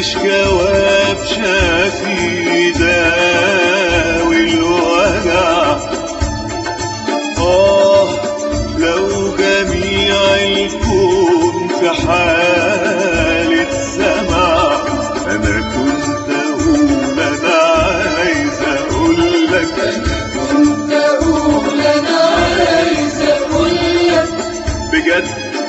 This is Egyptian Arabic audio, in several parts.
مفيش جواب شافي داوي الوجع آه لو جميع الكون في حالة سمع أنا كنت أقول أنا عايز أقول لك كنت أقول أنا عايز أقول لك بجد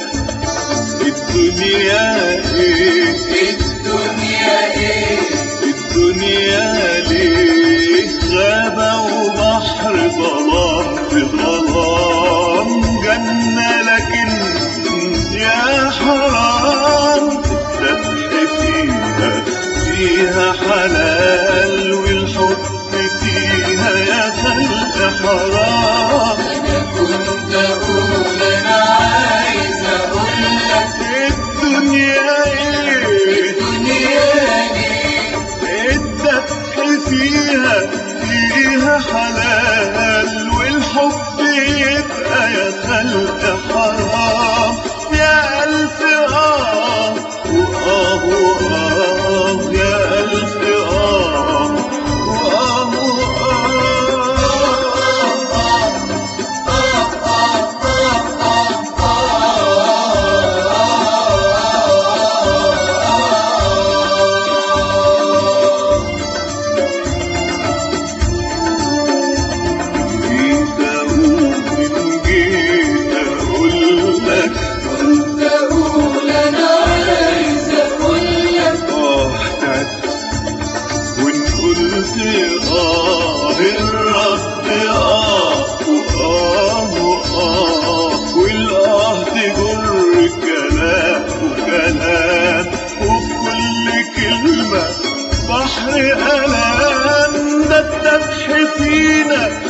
الدنيا إيه الدنيا إيه الدنيا ليه غابة وبحر ظلام في ظلام جنة لكن يا حرام الذبح فيها فيها حلال والحب فيها يا خلق حرام أنا كنت أقول أنا عايز أقول لك الدنيا ايه الدنيا إيه الذبح فيها فيها حلال والحب يبقى يا خلق حرام يا ألف آه وآه وآه يا ألف آه وآه وآه جيت أقول من جيت أقول لك كنت أقول أنا عايز أقول لك آه تعبت وإن قلت آه الرد آه وآه وآه والآه تجر كلام وكلام وفي كل كلمة بحر ألام ده الذبح فينا